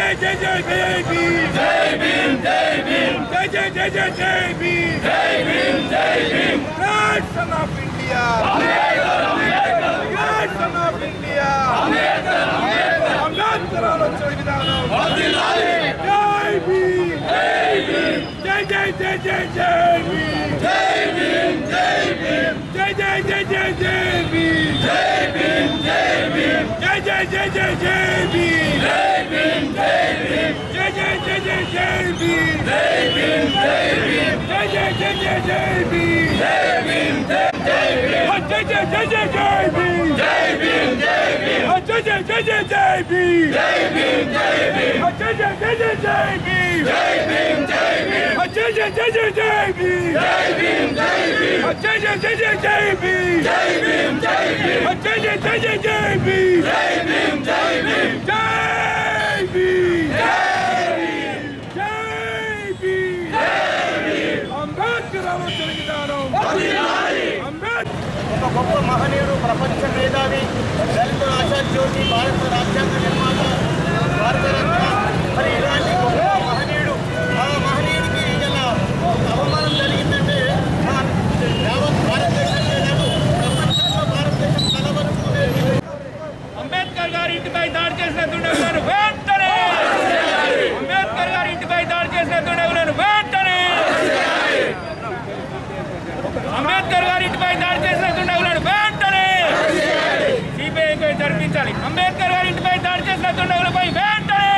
జై జై జై జై భీమ్ జై భీమ్ జై భీమ్ జై జై జై జై జై భీమ్ జై భీమ్ జై Bhim great son of India Ambedkar Ambedkar great son of India Ambedkar Ambedkar Ambedkar ఆలోచన విధానం వర్ధిల్లాలి జై భీమ్ జై భీమ్ జై జై జై జై జై భీమ్ జై భీమ్ జై భీమ్ జై జై జై జై జై భీమ్ జై భీమ్ జై భీమ్ జై జై జై జై జై భీమ్ జై భీమ్ జై భీమ్ జై జై జై జై జై భీమ్ జై భీమ్ జై భీమ్ జై జై జై జై జై భీమ్ జై భీమ్ జై జై భీమ్ జై జై జై జై జై భీమ్ జై భీమ్ జై భీమ్ జై జై జై జై జై భీమ్ జై భీమ్ జై భీమ్ జై జై జై జై జై భీమ్ జై భీమ్ జై భీమ్ జై జై జై జై జై భీమ్ జై భీమ్ జై భీమ్ జై జై జై జై జై భీమ్ జై భీమ్ జై భీమ్ జై జై జై జై జై భీమ్ జై భీమ్ జై భీమ్ జై భీమ్ జై భీమ్ జై భీమ్ అంబేద్కర్ ఆలోచన విధానం అంబేద్కర్ ఒక గొప్ప మహనీయుడు ప్రపంచ మేధావి దళిత ఆచార్యోగి భారత రాజ్యాంగ నిర్మాత భారత రత్న మరి ఇలాంటి గొప్ప మహనీయుడు ఆ మహనీయుడికి ఇలా అవమానం జరిగిందంటే మా యావత్ భారతదేశంలో కాదు ప్రపంచంలో భారతదేశం కలవరుస్తుంది అంబేద్కర్ గారి ఇంటిపై దాడి చేసిన దుండగులను వెంటనే అంబేద్కర్ గారి ఇంటిపై దాడి చేసిన దుండగులను వెంటనే అంబేద్కర్ గారి ఇంటిపై దాడి చేసిన దుండగులను వెంటనే సిబిఐపై జరిపించాలి అంబేద్కర్ గారి ఇంటిపై దాడి చేసిన దుండగులపై వెంటనే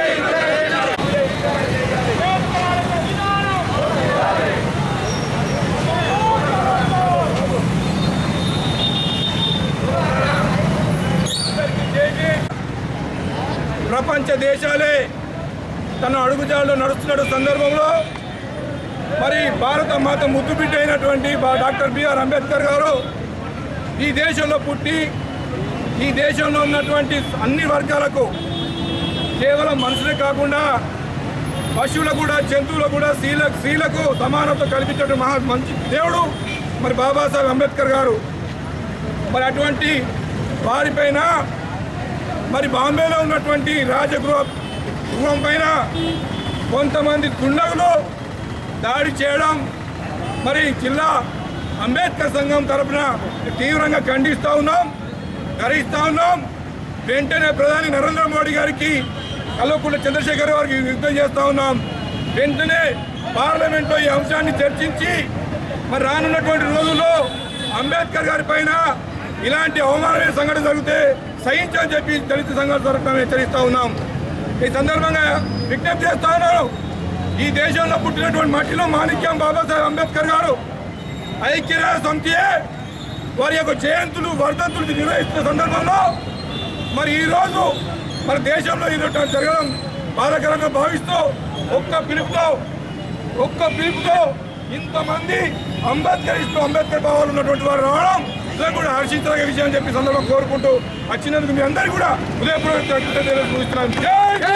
ప్రపంచ దేశాలే తన అడుగుజాడలో నడుస్తున్న సందర్భంలో మరి భారత మాత ముద్దు బిడ్డ అయినటువంటి బా- డాక్టర్ బిఆర్ అంబేద్కర్ గారు ఈ దేశంలో పుట్టి ఈ దేశంలో ఉన్నటువంటి అన్ని వర్గాలకు కేవలం మనుషులే కాకుండా పశువులకు కూడా జంతువులకు కూడా స్త్రీల స్త్రీలకు సమానత కల్పించే మహా మంచి దేవుడు మరి బాబాసాహెబ్ అంబేద్కర్ గారు మరి అటువంటి వారిపైన మరి బాంబేలో ఉన్నటువంటి రాజగృహ గృహం పైన కొంతమంది దుండగులు దాడి చేయడం మరి జిల్లా అంబేద్కర్ సంఘం తరపున తీవ్రంగా ఖండిస్తూ ఉన్నాం గర్హిస్తూ ఉన్నాం వెంటనే ప్రధాని నరేంద్ర మోడీ గారికి కల్వకుంట్ల చంద్రశేఖర్ గారికి యుద్ధం చేస్తూ ఉన్నాం వెంటనే పార్లమెంట్లో ఈ అంశాన్ని చర్చించి మరి రానున్నటువంటి రోజుల్లో అంబేద్కర్ గారి పైన ఇలాంటి అవమానమైన సంఘటన జరిగితే సహించని చెప్పి దళిత సంఘాల తరఫున హెచ్చరిస్తూ ఉన్నాం ఈ సందర్భంగా విజ్ఞప్తి చేస్తా ఉన్నాను ఈ దేశంలో పుట్టినటువంటి మట్టిలో మాణిక్యం బాబాసాహెబ్ అంబేద్కర్ గారు ఐక్యరాజ్య సమితియే వారి యొక్క జయంతులు వర్ధంతులు నిర్వహిస్తున్న సందర్భంలో మరి ఈరోజు మన దేశంలో ఈరోజు జరగడం బాధాకరంగా భావిస్తూ ఒక్క పిలుపుతో ఒక్క పిలుపుతో ఇంతమంది అంబేద్కర్ ఇస్తూ అంబేద్కర్ భావాలు ఉన్నటువంటి వారు రావడం ఇదే కూడా హర్షించదగ్గ విషయం అని చెప్పి సందర్భం కోరుకుంటూ వచ్చినందుకు మీ అందరికీ కూడా ఉదయపూర్వక కృతజ్ఞతలు చూస్తున్నాను జై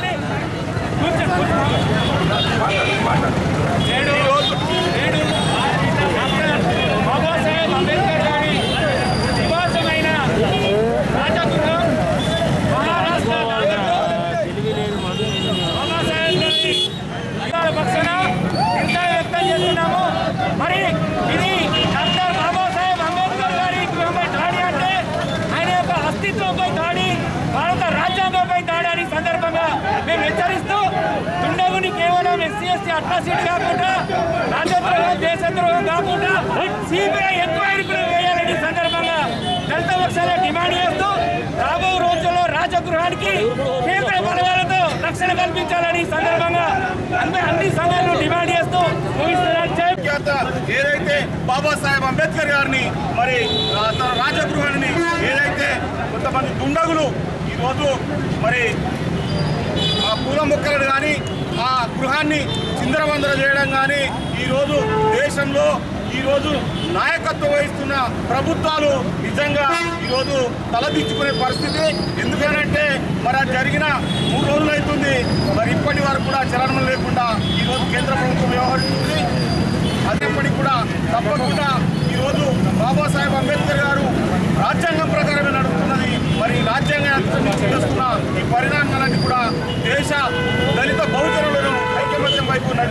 నేడు నేడు డాక్టర్ బాబాసాహెబ్ అంబేద్కర్ గారి నివాసమైన రాజగృహం మహారాష్ట్ర నగరంలో బాబాసాహెబ్ గారి అధికార పక్షాన నిరసన వ్యక్తం చేస్తున్నాము మరి ఇది డాక్టర్ బాబాసాహెబ్ అంబేద్కర్ గారి గృహంపై దాడి అంటే ఆయన యొక్క అస్తిత్వంపై దాడి భారత రాజ్యాంగంపై దాడి అని సందర్భంగా మేము హెచ్చరిస్తూ దుండగుని కేవలం ఎస్సీ ఎస్టీ అట్రాసిటీ కాకుండా రాజద్రోహం దేశద్రోహం కాకుండా సిబిఐ ఎంక్వైరీ కూడా వేయాలని సందర్భంగా దళిత పక్షాల డిమాండ్ చేస్తూ రాబో రోజుల్లో రాజగృహానికి కేంద్ర బలగాలతో రక్షణ కల్పించాలని సందర్భంగా అన్ని అన్ని సంఘాలను డిమాండ్ చేస్తూ ముగిస్తున్నాను జై విఖ్యాత ఏదైతే బాబాసాహెబ్ అంబేద్కర్ గారిని మరి ఆ, తన రాజగృహాన్ని ఏదైతే కొంతమంది దుండగులు ఈరోజు మరి ఆ పూల మొక్కలను కానీ ఆ గృహాన్ని చిందరవందర చేయడం కానీ ఈరోజు దేశంలో ఈరోజు నాయకత్వం వహిస్తున్న ప్రభుత్వాలు నిజంగా ఈరోజు తలదించుకునే పరిస్థితి ఎందుకనంటే మరి అది జరిగిన మూడు రోజులు అవుతుంది మరి ఇప్పటి వరకు కూడా చలనం లేకుండా ఈరోజు కేంద్ర ప్రభుత్వం వ్యవహరిస్తుంది అదేప్పటికి కూడా తప్పకుండా ఈరోజు బాబాసాహెబ్ అంబేద్కర్ గారు రాజ్యాంగం ప్రకారమే నడుస్తున్నది మరి రాజ్యాంగం చేస్తున్న ఈ పరిణామాలన్నీ కూడా దేశ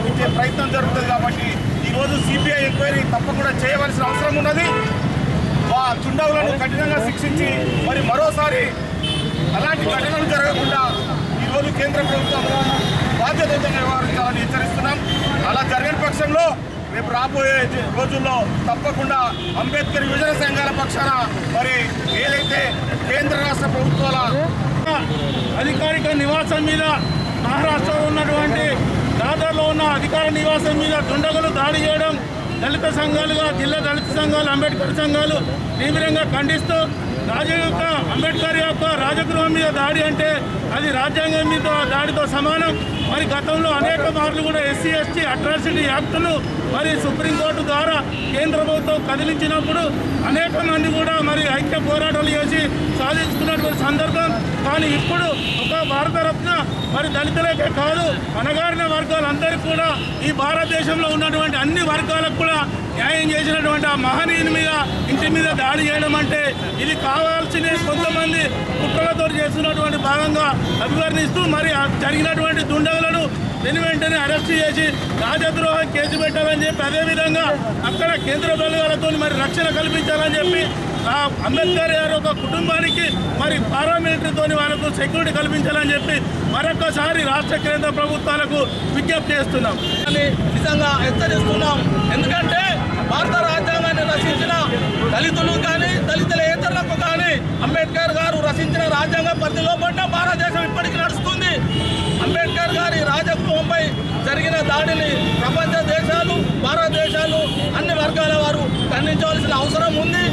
కల్పించే ప్రయత్నం జరుగుతుంది కాబట్టి ఈరోజు సిబిఐ ఎంక్వైరీ తప్పకుండా చేయవలసిన అవసరం ఉన్నది వా దుండగులను కఠినంగా శిక్షించి మరి మరోసారి అలాంటి ఘటనలు జరగకుండా ఈరోజు కేంద్ర ప్రభుత్వం బాధ్యతగా వ్యవహరించాలని హెచ్చరిస్తున్నాం అలా జరగని పక్షంలో రేపు రాబోయే జ- రోజుల్లో తప్పకుండా అంబేద్కర్ యువజన సంఘాల పక్షాన మరి ఏదైతే కేంద్ర రాష్ట్ర ప్రభుత్వాల అధికారిక నివాసం మీద మహారాష్ట్రలో ఉన్నటువంటి దాదాలో ఉన్న అధికార నివాసం మీద దుండగులు దాడి చేయడం దళిత సంఘాలుగా జిల్లా దళిత సంఘాలు అంబేద్కర్ సంఘాలు తీవ్రంగా ఖండిస్తూ రాజీవ్ యొక్క అంబేద్కర్ యొక్క రాజగృహం మీద దాడి అంటే అది రాజ్యాంగం మీద దాడితో సమానం మరి గతంలో అనేక మార్లు కూడా ఎస్సీ ఎస్టీ అట్రాసిటీ యాక్టులు మరి సుప్రీంకోర్టు ద్వారా కేంద్ర ప్రభుత్వం కదిలించినప్పుడు అనేక మంది కూడా మరి ఐక్య పోరాటాలు చేసి సాధించుకున్నటువంటి సందర్భం కానీ ఇప్పుడు ఒక భారతరత్న మరి దళితులకే కాదు అనగారిన వర్గాలందరికీ కూడా ఈ భారతదేశంలో ఉన్నటువంటి అన్ని వర్గాలకు కూడా న్యాయం చేసినటువంటి ఆ మహనీయుని మీద ఇంటి మీద దాడి చేయడం అంటే ఇది కావాల్సిన కొంతమంది కుట్రలతో చేస్తున్నటువంటి భాగంగా అభివర్ణిస్తూ మరి ఆ జరిగినటువంటి దుండగులను వెను వెంటనే అరెస్ట్ చేసి రాజద్రోహ కేసు పెట్టాలని చెప్పి అదేవిధంగా అక్కడ కేంద్ర బలగాలతో మరి రక్షణ కల్పించాలని చెప్పి ఆ అంబేద్కర్ గారి ఒక కుటుంబానికి మరి పారామిలిటరీతో వాళ్ళకు సెక్యూరిటీ కల్పించాలని చెప్పి మరొకసారి రాష్ట్ర కేంద్ర ప్రభుత్వాలకు విజ్ఞప్తి చేస్తున్నాం అని నిజంగా హెచ్చరిస్తున్నాం ఎందుకంటే భారత రాజ్యాంగాన్ని రచించిన దళితులు కానీ దళితుల ఇతరులకు కానీ అంబేద్కర్ గారు రచించిన రాజ్యాంగ పరిధిలో పడిన భారతదేశం ఇప్పటికీ నడుస్తుంది అంబేద్కర్ గారి రాజగృహంపై జరిగిన దాడిని ప్రపంచ దేశాలు భారతదేశాలు అన్ని వర్గాల వారు ఖండించవలసిన అవసరం ఉంది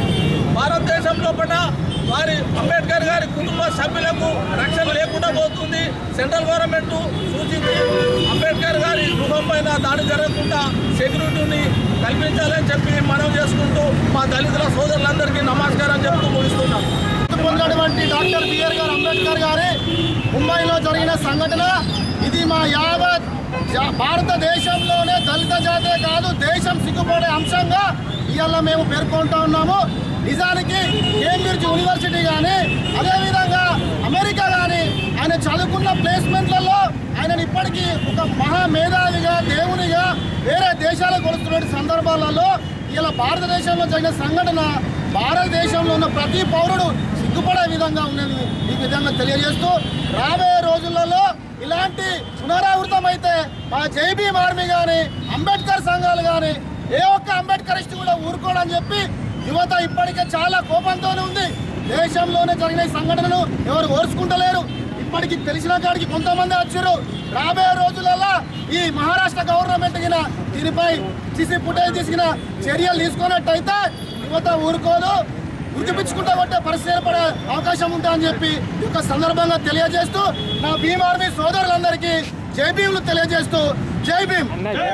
భారతదేశం లోపల వారి అంబేద్కర్ గారి కుటుంబ సభ్యులకు రక్షణ లేకుండా పోతుంది సెంట్రల్ గవర్నమెంట్ సూచించి అంబేద్కర్ గారి గృహం పైన దాడి జరగకుండా సెక్యూరిటీని కల్పించాలని చెప్పి మనం చేసుకుంటూ మా దళితుల సోదరులందరికీ నమస్కారం చెప్తూ ముగిస్తున్నాం పొందినటువంటి డాక్టర్ బిఆర్ గారు అంబేద్కర్ గారి ముంబైలో జరిగిన సంఘటన ఇది మా యావత్ జా- భారతదేశంలోనే దళిత జాతే కాదు దేశం సిగ్గుపడే అంశంగా ఇవాళ మేము పేర్కొంటా ఉన్నాము నిజానికి కేంబ్రిడ్జ్ యూనివర్సిటీ కానీ అదేవిధంగా అమెరికా కానీ ఆయన చదువుకున్న ప్లేస్మెంట్లలో ఆయనను ఇప్పటికీ ఒక మహా మేధావిగా దేవునిగా వేరే దేశాలకు కొలుస్తున్న సందర్భాలలో ఇలా భారతదేశంలో జరిగిన సంఘటన భారతదేశంలో ఉన్న ప్రతి పౌరుడు సిగ్గుపడే విధంగా ఉన్నది ఈ విధంగా తెలియజేస్తూ రాబోయే రోజులలో ఇలాంటి పునరావృతం అయితే మా జైబీ ఆర్మీ కానీ అంబేద్కర్ సంఘాలు కానీ ఏ ఒక్క అంబేద్కరిస్ట్ కూడా ఊరుకోడని చెప్పి యువత ఇప్పటికే చాలా కోపంతోనే ఉంది దేశంలోనే జరిగిన ఈ సంఘటనను ఎవరు ఓర్చుకుంటలేరు ఇప్పటికి తెలిసిన కాడికి కొంతమంది వచ్చారు రాబోయే రోజులలో ఈ మహారాష్ట్ర గవర్నమెంట్ గిన దీనిపై సీసీ ఫుటేజ్ తీసుకున్న చర్యలు తీసుకున్నట్టయితే యువత ఊరుకోదు ఉరికిపించుకుంటా కొట్టే పరిస్థితి ఏర్పడే అవకాశం ఉంటుందని చెప్పి ఈ యొక్క సందర్భంగా తెలియజేస్తూ నా భీమ్ ఆర్మీ సోదరులందరికీ జై భీములు తెలియజేస్తూ జై భీమ్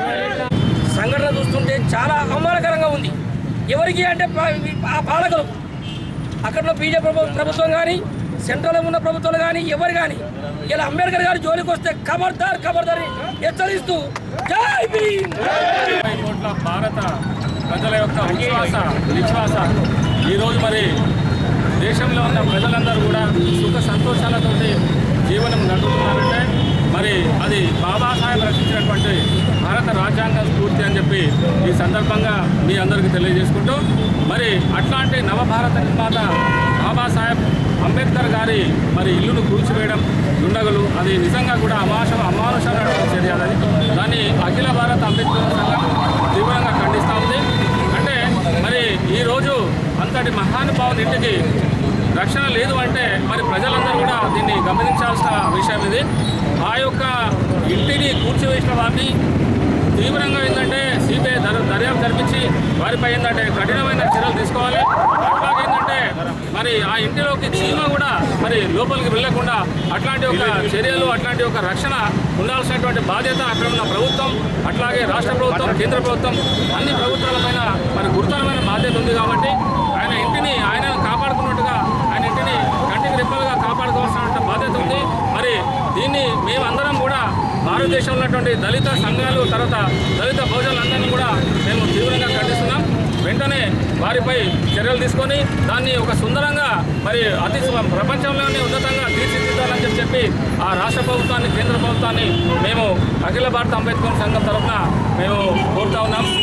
సంఘటన చూస్తుంటే చాలా అవమానకరంగా ఉంది ఎవరికి అంటే పా- ఆ పాలకులు అక్కడలో బీజేపీ ప్రభు- ప్రభుత్వం కానీ సెంట్రల్లో ఉన్న ప్రభుత్వాలు కానీ ఎవరు కానీ ఇలా అంబేద్కర్ గారి జోలికి వస్తే ఖబర్దార్ ఖబర్దార్ అని హెచ్చరిస్తూ జై భీమ్ ఇరవై కోట్ల భారత ప్రజల యొక్క విశ్వాస విశ్వాస ఈరోజు మరి దేశంలో ఉన్న ప్రజలందరూ కూడా సుఖ సంతోషాలతోటి జీవనం నడుపుతున్నారంటే మరి అది బాబాసాహెబ్ రచించినటువంటి భారత రాజ్యాంగ స్ఫూర్తి అని చెప్పి ఈ సందర్భంగా మీ అందరికీ తెలియజేసుకుంటూ మరి అట్లాంటి నవభారత నిర్మాత బాబాసాహెబ్ అంబేద్కర్ గారి మరి ఇల్లును కూల్చివేయడం దుండగులు అది నిజంగా కూడా అమాష అమానుషమైనటువంటి చర్య అది దాన్ని అఖిల భారత అంబేద్కర్ సంఘం తీవ్రంగా ఖండిస్తూ ఉంది అంటే మరి ఈరోజు అంతటి మహానుభావుని ఇంటికి రక్షణ లేదు అంటే మరి ప్రజలందరూ కూడా దీన్ని గమనించాల్సిన విషయం ఇది ఆ యొక్క ఇంటిని కూర్చివేసిన వారిని తీవ్రంగా ఏంటంటే సిబిఐ దర్ దర్యాప్తు జరిపించి వారిపై ఏంటంటే కఠినమైన చర్యలు తీసుకోవాలి అట్లాగే ఏంటంటే మరి ఆ ఇంటిలోకి చీమ కూడా మరి లోపలికి వెళ్లకుండా అట్లాంటి ఒక చర్యలు అట్లాంటి ఒక రక్షణ ఉండాల్సినటువంటి బాధ్యత అక్కడ ఉన్న ప్రభుత్వం అట్లాగే రాష్ట్ర ప్రభుత్వం కేంద్ర ప్రభుత్వం అన్ని ప్రభుత్వాలపైన మరి గురుతరమైన బాధ్యత ఉంది కాబట్టి ఆయన ఇంటిని ఆయన కాపాడుకున్నట్టుగా ఆయన ఇంటిని కంటికి రెప్పలుగా కాపాడుకోవాల్సిన బాధ్యత ఉంది మరి దీన్ని మేమందరం కూడా భారతదేశంలో ఉన్నటువంటి దళిత సంఘాలు తర్వాత దళిత బహుజనులందరినీ కూడా మేము తీవ్రంగా ఖండిస్తున్నాం వెంటనే వారిపై చర్యలు తీసుకొని దాన్ని ఒక సుందరంగా మరి అతి సు- ప్రపంచంలోనే ఉన్నతంగా తీర్చిదిద్దాలని చెప్పి చెప్పి ఆ రాష్ట్ర ప్రభుత్వాన్ని కేంద్ర ప్రభుత్వాన్ని మేము అఖిల భారత అంబేద్కర్ సంఘం తరఫున మేము కోరుతా ఉన్నాం